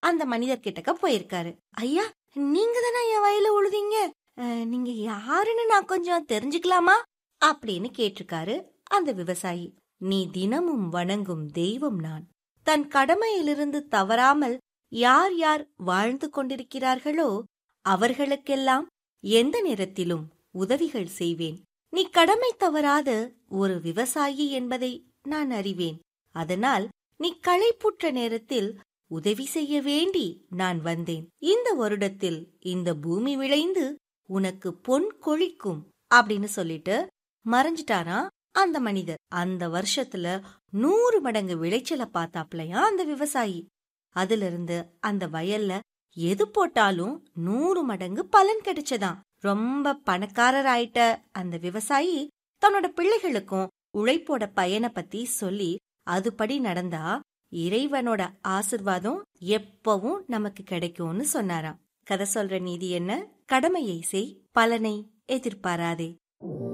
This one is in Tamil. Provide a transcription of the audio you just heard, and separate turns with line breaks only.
அந்த மனிதர் கிட்டக்க போயிருக்காரு ஐயா நீங்க தானே என் வயல உழுதீங்க அஹ், நீங்க யாருன்னு நான் கொஞ்சம் தெரிஞ்சுக்கலாமா அப்படின்னு கேட்டிருக்காரு அந்த விவசாயி நீ தினமும் வணங்கும் தெய்வம் நான் தன் கடமையிலிருந்து தவறாமல் யார் யார் வாழ்ந்து கொண்டிருக்கிறார்களோ அவர்களுக்கெல்லாம் எந்த நேரத்திலும் உதவிகள் செய்வேன் நீ கடமை தவறாத ஒரு விவசாயி என்பதை நான் அறிவேன் அதனால் நீ களைப்புற்ற நேரத்தில் உதவி செய்ய வேண்டி நான் வந்தேன் இந்த வருடத்தில் இந்த பூமி விளைந்து உனக்கு பொன் கொழிக்கும் அப்படின்னு சொல்லிட்டு மறைஞ்சிட்டாரா அந்த மனிதர் அந்த வருஷத்துல நூறு மடங்கு விளைச்சலை பார்த்தாப்லயா அந்த விவசாயி அதுல இருந்து அந்த வயல்ல எது போட்டாலும் நூறு மடங்கு பலன் கிடைச்சதாம் ரொம்ப பணக்காரர் ஆயிட்ட அந்த விவசாயி தன்னோட பிள்ளைகளுக்கும் உழைப்போட பயனை பத்தி சொல்லி அதுபடி நடந்தா இறைவனோட ஆசிர்வாதம் எப்பவும் நமக்கு கிடைக்கும்னு சொன்னாராம் கதை சொல்ற நீதி என்ன கடமையை செய் பலனை எதிர்பாராதே